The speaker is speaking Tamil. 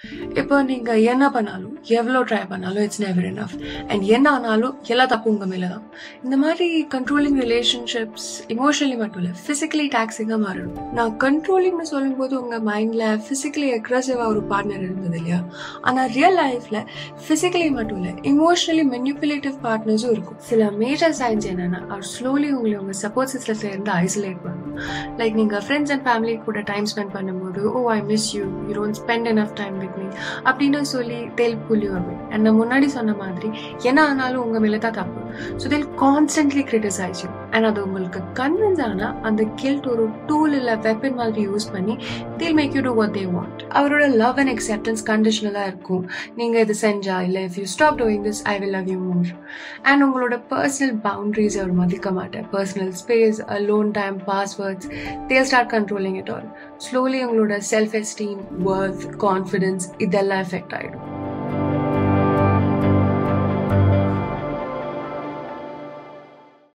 இப்போ நீங்கள் என்ன பண்ணாலும் எவ்வளோ ட்ரை பண்ணாலும் இட்ஸ் நெவர் enough அண்ட் என்ன ஆனாலும் எல்லா தப்பு உங்கள் மேலே தான் இந்த மாதிரி கண்ட்ரோலிங் ரிலேஷன்ஷிப்ஸ் இமோஷனலி மட்டும் இல்லை ஃபிசிக்கலி டாக்ஸிங்காக மாறிடும் நான் கண்ட்ரோலிங்னு சொல்லும்போது உங்கள் மைண்டில் ஃபிசிக்கலி அக்ரஸிவாக ஒரு பார்ட்னர் இருந்தது இல்லையா ஆனால் ரியல் லைஃப்பில் ஃபிசிக்கலி மட்டும் இல்லை இமோஷனலி மெனிப்புலேட்டிவ் பார்ட்னர்ஸும் இருக்கும் சில மேஜர் சைன்ஸ் என்னென்னா அவர் ஸ்லோலி உங்களை உங்கள் சப்போர்ட் சிஸ்டத்தில் இருந்து ஐசோலேட் பண்ணும் லைக் நீங்கள் ஃப்ரெண்ட்ஸ் அண்ட் ஃபேமிலி கூட டைம் ஸ்பெண்ட் பண்ணும்போது oh I miss you you don't spend enough time with me அப்படின்னு சொல்லி தேல் புள்ளி வருவேன் அண்ட் நான் முன்னாடி சொன்ன மாதிரி என்ன ஆனாலும் உங்கள் மேலே தான் தப்பு ஸோ தேல் கான்ஸ்டன்ட்லி கிரிட்டிசைஸ் யூ அண்ட் அது உங்களுக்கு கன்வின்ஸ் ஆனால் அந்த கில்ட் ஒரு டூல் இல்லை வெப்பன் மாதிரி யூஸ் பண்ணி they'll make you do what they want அவரோட லவ் அண்ட் அக்செப்டன்ஸ் கண்டிஷனலாக இருக்கும் நீங்கள் இது செஞ்சா இல்லை if you stop doing this I will love you more and உங்களோட பர்சனல் பவுண்ட்ரிஸ் அவர் மதிக்க மாட்டேன் personal space lone time passwords they'll start controlling it all slowly உங்களோட செல்ஃப் எஸ்டீம் ஒர்த் கான்ஃபிடென்ஸ் இதெல்லாம் எஃபெக்ட் ஆகிடும்